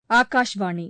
ஆகாஷ்வாணி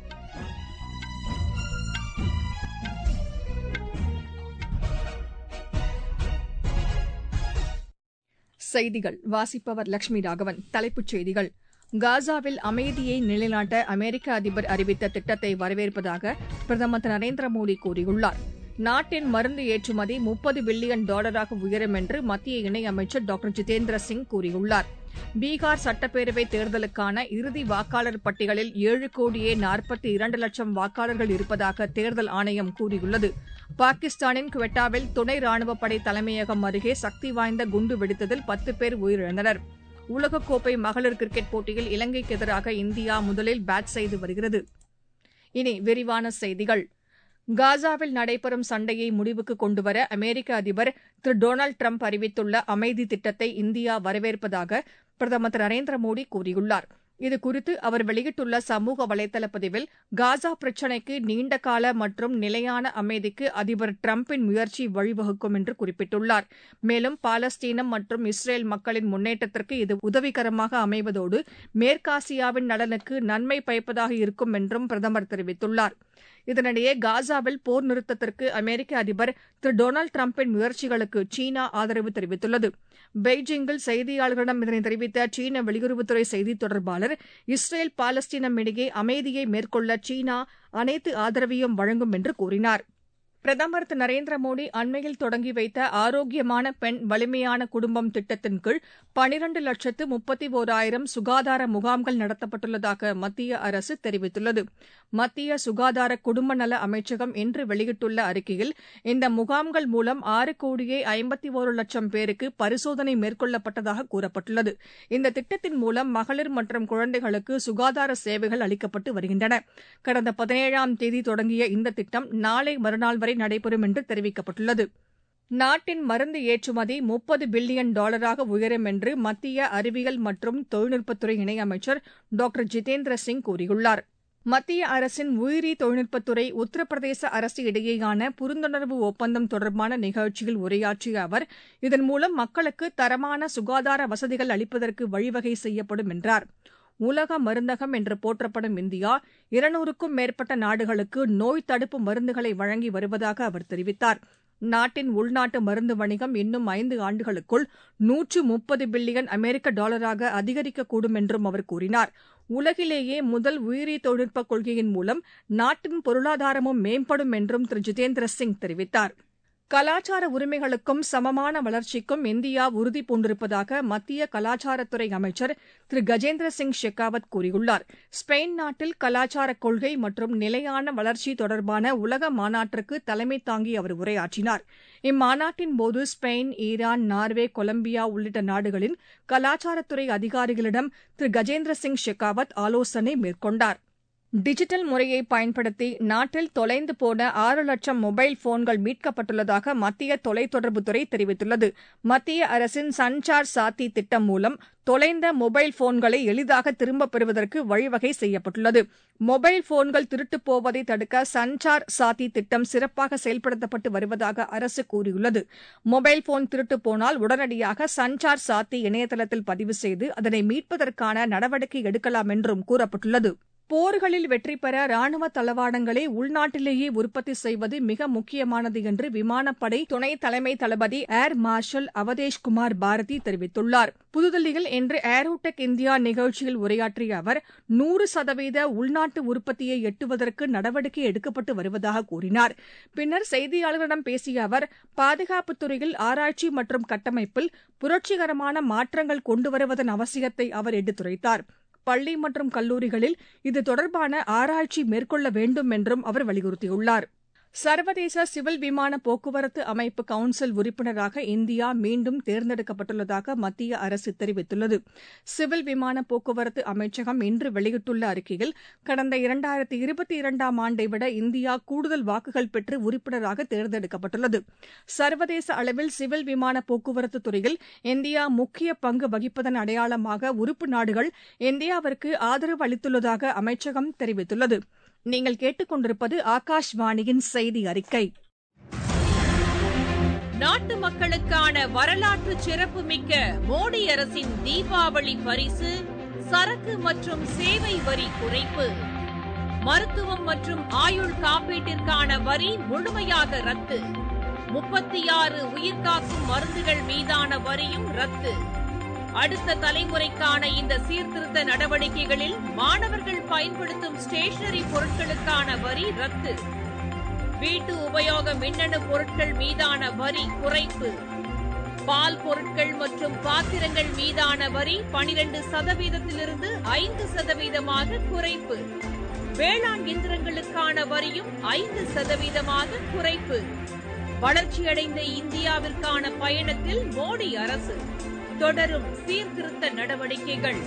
செய்திகள் வாசிப்பவர் லட்சுமி ராகவன் தலைப்புச் செய்திகள் காசாவில் அமைதியை நிலைநாட்ட அமெரிக்க அதிபர் அறிவித்த திட்டத்தை வரவேற்பதாக பிரதமர் திரு நரேந்திர மோடி கூறியுள்ளார் நாட்டின் மருந்து ஏற்றுமதி முப்பது பில்லியன் டாலராக உயரும் என்று மத்திய இணையமைச்சர் டாக்டர் ஜிதேந்திர சிங் கூறியுள்ளார் பீகார் சட்டப்பேரவைத் தேர்தலுக்கான இறுதி வாக்காளர் பட்டியலில் ஏழு கோடியே நாற்பத்தி இரண்டு லட்சம் வாக்காளர்கள் இருப்பதாக தேர்தல் ஆணையம் கூறியுள்ளது பாகிஸ்தானின் குவெட்டாவில் துணை ராணுவப்படை தலைமையகம் அருகே சக்தி வாய்ந்த குண்டு வெடித்ததில் பத்து பேர் உயிரிழந்தனர் உலகக்கோப்பை மகளிர் கிரிக்கெட் போட்டியில் இலங்கைக்கு எதிராக இந்தியா முதலில் பேட் செய்து வருகிறது இனி விரிவான செய்திகள் காசாவில் நடைபெறும் சண்டையை முடிவுக்கு கொண்டுவர அமெரிக்க அதிபர் திரு டொனால்டு டிரம்ப் அறிவித்துள்ள அமைதி திட்டத்தை இந்தியா வரவேற்பதாக பிரதமர் திரு நரேந்திர மோடி கூறியுள்ளார் இதுகுறித்து அவர் வெளியிட்டுள்ள சமூக வலைதள பதிவில் காசா பிரச்சினைக்கு நீண்டகால மற்றும் நிலையான அமைதிக்கு அதிபர் டிரம்பின் முயற்சி வழிவகுக்கும் என்று குறிப்பிட்டுள்ளார் மேலும் பாலஸ்தீனம் மற்றும் இஸ்ரேல் மக்களின் முன்னேற்றத்திற்கு இது உதவிகரமாக அமைவதோடு மேற்காசியாவின் நலனுக்கு நன்மை பயப்பதாக இருக்கும் என்றும் பிரதமர் தெரிவித்துள்ளார் இதனிடையே காசாவில் போர் நிறுத்தத்திற்கு அமெரிக்க அதிபர் திரு டொனால்டு டிரம்பின் முயற்சிகளுக்கு சீனா ஆதரவு தெரிவித்துள்ளது பெய்ஜிங்கில் செய்தியாளர்களிடம் இதனை தெரிவித்த சீன வெளியுறவுத்துறை செய்தித் தொடர்பாளர் இஸ்ரேல் பாலஸ்தீனம் இடையே அமைதியை மேற்கொள்ள சீனா அனைத்து ஆதரவையும் வழங்கும் என்று கூறினார் பிரதமர் திரு நரேந்திர மோடி அண்மையில் தொடங்கி வைத்த ஆரோக்கியமான பெண் வலிமையான குடும்பம் திட்டத்தின் கீழ் பனிரண்டு லட்சத்து முப்பத்தி ஒராயிரம் சுகாதார முகாம்கள் நடத்தப்பட்டுள்ளதாக மத்திய அரசு தெரிவித்துள்ளது மத்திய சுகாதார குடும்ப நல அமைச்சகம் இன்று வெளியிட்டுள்ள அறிக்கையில் இந்த முகாம்கள் மூலம் ஆறு கோடியே ஐம்பத்தி ஒரு லட்சம் பேருக்கு பரிசோதனை மேற்கொள்ளப்பட்டதாக கூறப்பட்டுள்ளது இந்த திட்டத்தின் மூலம் மகளிர் மற்றும் குழந்தைகளுக்கு சுகாதார சேவைகள் அளிக்கப்பட்டு வருகின்றன கடந்த பதினேழாம் தேதி தொடங்கிய இந்த திட்டம் நாளை மறுநாள் வரை நடைபெறும் என்று தெரிவிக்கப்பட்டுள்ளது நாட்டின் மருந்து ஏற்றுமதி முப்பது பில்லியன் டாலராக உயரும் என்று மத்திய அறிவியல் மற்றும் தொழில்நுட்பத்துறை இணையமைச்சர் டாக்டர் ஜிதேந்திர சிங் கூறியுள்ளார் மத்திய அரசின் உயிரி தொழில்நுட்பத்துறை உத்தரப்பிரதேச அரசு இடையேயான புரிந்துணர்வு ஒப்பந்தம் தொடர்பான நிகழ்ச்சியில் உரையாற்றிய அவர் இதன் மூலம் மக்களுக்கு தரமான சுகாதார வசதிகள் அளிப்பதற்கு வழிவகை செய்யப்படும் என்றார் உலக மருந்தகம் என்று போற்றப்படும் இந்தியா இருநூறுக்கும் மேற்பட்ட நாடுகளுக்கு நோய் தடுப்பு மருந்துகளை வழங்கி வருவதாக அவர் தெரிவித்தார் நாட்டின் உள்நாட்டு மருந்து வணிகம் இன்னும் ஐந்து ஆண்டுகளுக்குள் நூற்று முப்பது பில்லியன் அமெரிக்க டாலராக அதிகரிக்கக்கூடும் என்றும் அவர் கூறினார் உலகிலேயே முதல் உயிரி தொழில்நுட்ப கொள்கையின் மூலம் நாட்டின் பொருளாதாரமும் மேம்படும் என்றும் திரு ஜிதேந்திர சிங் தெரிவித்தார் கலாச்சார உரிமைகளுக்கும் சமமான வளர்ச்சிக்கும் இந்தியா உறுதி பூண்டிருப்பதாக மத்திய கலாச்சாரத்துறை அமைச்சர் திரு கஜேந்திர சிங் ஷெகாவத் கூறியுள்ளார் ஸ்பெயின் நாட்டில் கலாச்சார கொள்கை மற்றும் நிலையான வளர்ச்சி தொடர்பான உலக மாநாட்டிற்கு தலைமை தாங்கி அவர் உரையாற்றினார் இம்மாநாட்டின் போது ஸ்பெயின் ஈரான் நார்வே கொலம்பியா உள்ளிட்ட நாடுகளின் கலாச்சாரத்துறை அதிகாரிகளிடம் திரு கஜேந்திர சிங் ஷெகாவத் ஆலோசனை மேற்கொண்டார் டிஜிட்டல் முறையை பயன்படுத்தி நாட்டில் தொலைந்து போன ஆறு லட்சம் மொபைல் போன்கள் மீட்கப்பட்டுள்ளதாக மத்திய தொலைத்தொடர்புத்துறை தெரிவித்துள்ளது மத்திய அரசின் சன்சார் சாத்தி திட்டம் மூலம் தொலைந்த மொபைல் போன்களை எளிதாக திரும்பப் பெறுவதற்கு வழிவகை செய்யப்பட்டுள்ளது மொபைல் போன்கள் திருட்டுப் போவதை தடுக்க சன்சார் சாத்தி திட்டம் சிறப்பாக செயல்படுத்தப்பட்டு வருவதாக அரசு கூறியுள்ளது மொபைல் போன் திருட்டுப் போனால் உடனடியாக சன்சார் சாத்தி இணையதளத்தில் பதிவு செய்து அதனை மீட்பதற்கான நடவடிக்கை எடுக்கலாம் என்றும் கூறப்பட்டுள்ளது போர்களில் வெற்றி பெற ராணுவ தளவாடங்களை உள்நாட்டிலேயே உற்பத்தி செய்வது மிக முக்கியமானது என்று விமானப்படை துணை தலைமை தளபதி ஏர் மார்ஷல் அவதேஷ் குமார் பாரதி தெரிவித்துள்ளார் புதுதில்லியில் இன்று ஏரோடெக் இந்தியா நிகழ்ச்சியில் உரையாற்றிய அவர் நூறு சதவீத உள்நாட்டு உற்பத்தியை எட்டுவதற்கு நடவடிக்கை எடுக்கப்பட்டு வருவதாக கூறினார் பின்னர் செய்தியாளர்களிடம் பேசிய அவர் பாதுகாப்புத் துறையில் ஆராய்ச்சி மற்றும் கட்டமைப்பில் புரட்சிகரமான மாற்றங்கள் கொண்டு வருவதன் அவசியத்தை அவர் எடுத்துரைத்தார் பள்ளி மற்றும் கல்லூரிகளில் இது தொடர்பான ஆராய்ச்சி மேற்கொள்ள வேண்டும் என்றும் அவர் வலியுறுத்தியுள்ளார் சர்வதேச சிவில் விமான போக்குவரத்து அமைப்பு கவுன்சில் உறுப்பினராக இந்தியா மீண்டும் தேர்ந்தெடுக்கப்பட்டுள்ளதாக மத்திய அரசு தெரிவித்துள்ளது சிவில் விமான போக்குவரத்து அமைச்சகம் இன்று வெளியிட்டுள்ள அறிக்கையில் கடந்த இரண்டாயிரத்தி இருபத்தி இரண்டாம் ஆண்டை விட இந்தியா கூடுதல் வாக்குகள் பெற்று உறுப்பினராக தேர்ந்தெடுக்கப்பட்டுள்ளது சர்வதேச அளவில் சிவில் விமான போக்குவரத்து துறையில் இந்தியா முக்கிய பங்கு வகிப்பதன் அடையாளமாக உறுப்பு நாடுகள் இந்தியாவிற்கு ஆதரவு அளித்துள்ளதாக அமைச்சகம் தெரிவித்துள்ளது நீங்கள் கேட்டுக்கொண்டிருப்பது ஆகாஷ்வாணியின் செய்தி அறிக்கை நாட்டு மக்களுக்கான வரலாற்று சிறப்புமிக்க மோடி அரசின் தீபாவளி பரிசு சரக்கு மற்றும் சேவை வரி குறைப்பு மருத்துவம் மற்றும் ஆயுள் காப்பீட்டிற்கான வரி முழுமையாக ரத்து முப்பத்தி ஆறு உயிர்காக்கும் மருந்துகள் மீதான வரியும் ரத்து அடுத்த தலைமுறைக்கான இந்த சீர்திருத்த நடவடிக்கைகளில் மாணவர்கள் பயன்படுத்தும் ஸ்டேஷனரி பொருட்களுக்கான வரி ரத்து வீட்டு உபயோக மின்னணு பொருட்கள் மீதான வரி குறைப்பு பால் பொருட்கள் மற்றும் பாத்திரங்கள் மீதான வரி பனிரெண்டு சதவீதத்திலிருந்து ஐந்து சதவீதமாக குறைப்பு வேளாண் இயந்திரங்களுக்கான வரியும் ஐந்து சதவீதமாக குறைப்பு வளர்ச்சியடைந்த இந்தியாவிற்கான பயணத்தில் மோடி அரசு தொடரும் சீர்திருத்த நடவடிக்கைகள்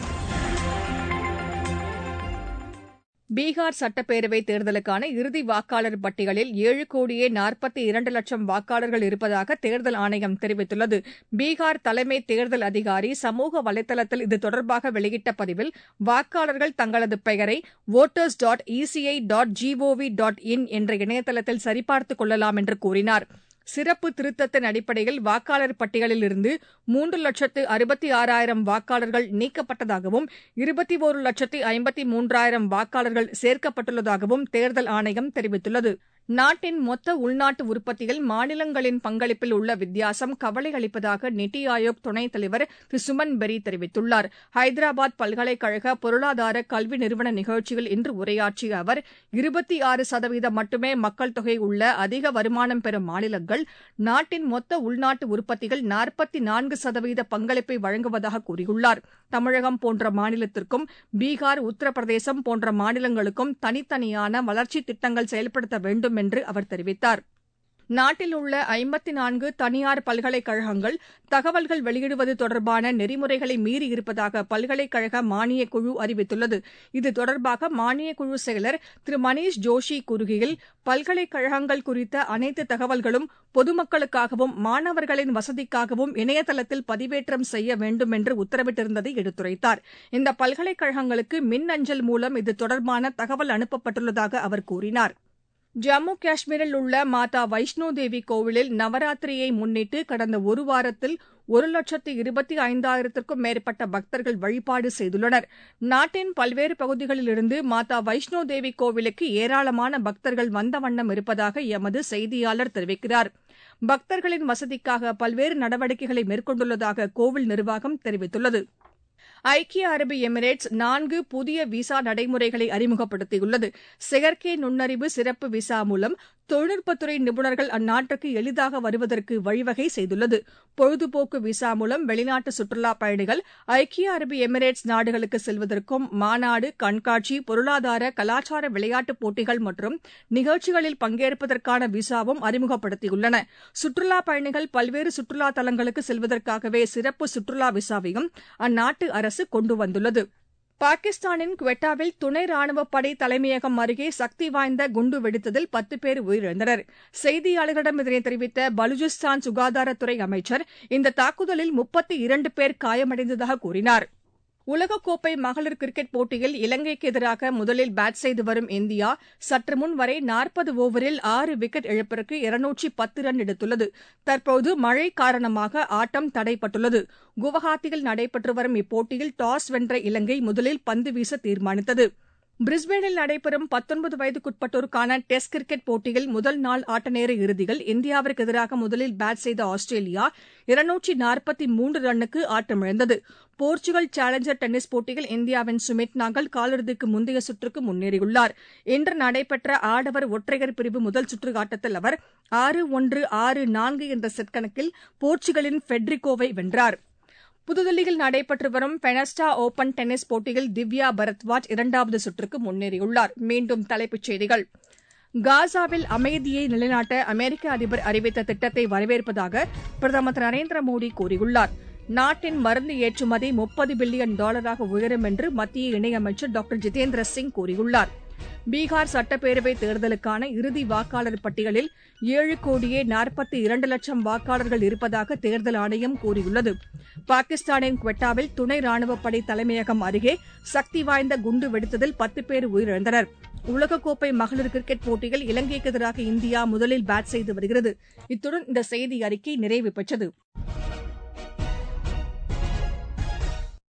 பீகார் சட்டப்பேரவை தேர்தலுக்கான இறுதி வாக்காளர் பட்டியலில் ஏழு கோடியே நாற்பத்தி இரண்டு லட்சம் வாக்காளர்கள் இருப்பதாக தேர்தல் ஆணையம் தெரிவித்துள்ளது பீகார் தலைமை தேர்தல் அதிகாரி சமூக வலைதளத்தில் இது தொடர்பாக வெளியிட்ட பதிவில் வாக்காளர்கள் தங்களது பெயரை voters dot ECI dot GOV dot in என்ற இணையதளத்தில் சரிபார்த்துக் கொள்ளலாம் என்று கூறினார் சிறப்பு திருத்தத்தின் அடிப்படையில் வாக்காளர் பட்டியலில் இருந்து மூன்று லட்சத்து அறுபத்தி ஆறாயிரம் வாக்காளர்கள் நீக்கப்பட்டதாகவும் இருபத்தி ஒரு லட்சத்து ஐம்பத்தி மூன்றாயிரம் வாக்காளர்கள் சேர்க்கப்பட்டுள்ளதாகவும் தேர்தல் ஆணையம் தெரிவித்துள்ளது நாட்டின் மொத்த உள்நாட்டு உற்பத்தியில் மாநிலங்களின் பங்களிப்பில் உள்ள வித்தியாசம் கவலை அளிப்பதாக நித்தி ஆயோக் துணைத் தலைவர் திரு சுமன் பெரி தெரிவித்துள்ளார் ஹைதராபாத் பல்கலைக்கழக பொருளாதார கல்வி நிறுவன நிகழ்ச்சியில் இன்று உரையாற்றிய அவர் இருபத்தி ஆறு சதவீதம் மட்டுமே மக்கள் தொகை உள்ள அதிக வருமானம் பெறும் மாநிலங்கள் நாட்டின் மொத்த உள்நாட்டு உற்பத்தியில் நாற்பத்தி நான்கு சதவீத பங்களிப்பை வழங்குவதாக கூறியுள்ளார் தமிழகம் போன்ற மாநிலத்திற்கும் பீகார் உத்தரப்பிரதேசம் போன்ற மாநிலங்களுக்கும் தனித்தனியான வளர்ச்சி திட்டங்கள் செயல்படுத்த வேண்டும் என்று அவர் தெரிவித்தார் நாட்டில் உள்ள ஐம்பத்தி நான்கு தனியார் பல்கலைக்கழகங்கள் தகவல்கள் வெளியிடுவது தொடர்பான நெறிமுறைகளை மீறி இருப்பதாக பல்கலைக்கழக மானியக் குழு அறிவித்துள்ளது இது தொடர்பாக மானியக் குழு செயலர் திரு மணீஷ் ஜோஷி கூறுகையில் பல்கலைக்கழகங்கள் குறித்த அனைத்து தகவல்களும் பொதுமக்களுக்காகவும் மாணவர்களின் வசதிக்காகவும் இணையதளத்தில் பதிவேற்றம் செய்ய வேண்டும் என்று உத்தரவிட்டிருந்ததை எடுத்துரைத்தார் இந்த பல்கலைக்கழகங்களுக்கு மின் அஞ்சல் மூலம் இது தொடர்பான தகவல் அனுப்பப்பட்டுள்ளதாக அவர் கூறினார் ஜம்மு காஷ்மீரில் உள்ள மாதா வைஷ்ணோ தேவி கோவிலில் நவராத்திரியை முன்னிட்டு கடந்த ஒரு வாரத்தில் ஒரு லட்சத்து இருபத்தி ஐந்தாயிரத்திற்கும் மேற்பட்ட பக்தர்கள் வழிபாடு செய்துள்ளனர் நாட்டின் பல்வேறு பகுதிகளிலிருந்து மாதா வைஷ்ணோ தேவி கோவிலுக்கு ஏராளமான பக்தர்கள் வந்த வண்ணம் இருப்பதாக எமது செய்தியாளர் தெரிவிக்கிறார் பக்தர்களின் வசதிக்காக பல்வேறு நடவடிக்கைகளை மேற்கொண்டுள்ளதாக கோவில் நிர்வாகம் தெரிவித்துள்ளது ஐக்கிய அரபு எமிரேட்ஸ் நான்கு புதிய விசா நடைமுறைகளை அறிமுகப்படுத்தியுள்ளது செயற்கை நுண்ணறிவு சிறப்பு விசா மூலம் தொழில்நுட்பத்துறை நிபுணர்கள் அந்நாட்டுக்கு எளிதாக வருவதற்கு வழிவகை செய்துள்ளது பொழுதுபோக்கு விசா மூலம் வெளிநாட்டு சுற்றுலாப் பயணிகள் ஐக்கிய அரபு எமிரேட்ஸ் நாடுகளுக்கு செல்வதற்கும் மாநாடு கண்காட்சி பொருளாதார கலாச்சார விளையாட்டுப் போட்டிகள் மற்றும் நிகழ்ச்சிகளில் பங்கேற்பதற்கான விசாவும் அறிமுகப்படுத்தியுள்ளன சுற்றுலாப் பயணிகள் பல்வேறு சுற்றுலா தலங்களுக்கு செல்வதற்காகவே சிறப்பு சுற்றுலா விசாவையும் அந்நாட்டு அரசு கொண்டு வந்துள்ளது பாகிஸ்தானின் குவெட்டாவில் துணை ராணுவப் படை தலைமையகம் அருகே சக்தி வாய்ந்த குண்டு வெடித்ததில் பத்து பேர் உயிரிழந்தனர் செய்தியாளர்களிடம் இதனை தெரிவித்த பலுசிஸ்தான் சுகாதாரத்துறை அமைச்சர் இந்த தாக்குதலில் முப்பத்தி இரண்டு பேர் காயமடைந்ததாக கூறினார் உலகக்கோப்பை மகளிர் கிரிக்கெட் போட்டியில் இலங்கைக்கு எதிராக முதலில் பேட் செய்து வரும் இந்தியா சற்று முன் வரை நாற்பது ஓவரில் ஆறு விக்கெட் இழப்பிற்கு இருநூற்றி பத்து ரன் எடுத்துள்ளது தற்போது மழை காரணமாக ஆட்டம் தடைப்பட்டுள்ளது குவஹாத்தியில் நடைபெற்று வரும் இப்போட்டியில் டாஸ் வென்ற இலங்கை முதலில் பந்து வீச தீர்மானித்தது பிரிஸ்பேனில் நடைபெறும் பத்தொன்பது வயதுக்குட்பட்டோருக்கான டெஸ்ட் கிரிக்கெட் போட்டியில் முதல் நாள் ஆட்டநேர இறுதியில் இந்தியாவிற்கு எதிராக முதலில் பேட் செய்த ஆஸ்திரேலியா இருநூற்றி நாற்பத்தி மூன்று ரன்னுக்கு ஆட்டமிழந்தது போர்ச்சுகல் சேலஞ்சர் டென்னிஸ் போட்டியில் இந்தியாவின் சுமித் நாகல் காலிறுதிக்கு முந்தைய சுற்றுக்கு முன்னேறியுள்ளார் இன்று நடைபெற்ற ஆடவர் ஒற்றையர் பிரிவு முதல் சுற்று ஆட்டத்தில் அவர் ஆறு ஒன்று ஆறு நான்கு என்ற செட் கணக்கில் போர்ச்சுகலின் ஃபெட்ரிகோவை வென்றார் புதுதில்லியில் நடைபெற்று வரும் பெனஸ்டா ஓபன் டென்னிஸ் போட்டியில் திவ்யா பரத்வாஜ் இரண்டாவது சுற்றுக்கு முன்னேறியுள்ளார் மீண்டும் தலைப்புச் செய்திகள் காசாவில் அமைதியை நிலைநாட்ட அமெரிக்க அதிபர் அறிவித்த திட்டத்தை வரவேற்பதாக பிரதமர் திரு நரேந்திர மோடி கூறியுள்ளார் நாட்டின் மருந்து ஏற்றுமதி முப்பது பில்லியன் டாலராக உயரும் என்று மத்திய இணையமைச்சர் டாக்டர் ஜிதேந்திர சிங் கூறியுள்ளார் பீகார் சட்டப்பேரவை தேர்தலுக்கான இறுதி வாக்காளர் பட்டியலில் ஏழு கோடியே நாற்பத்தி இரண்டு லட்சம் வாக்காளர்கள் இருப்பதாக தேர்தல் ஆணையம் கூறியுள்ளது பாகிஸ்தானின் குவெட்டாவில் துணை ராணுவப் படை தலைமையகம் அருகே சக்தி வாய்ந்த குண்டு வெடித்ததில் பத்து பேர் உயிரிழந்தனர் உலகக்கோப்பை மகளிர் கிரிக்கெட் போட்டியில் இலங்கைக்கு எதிராக இந்தியா முதலில் பேட் செய்து வருகிறது இத்துடன் இந்த செய்தி அறிக்கை நிறைவு பெற்றது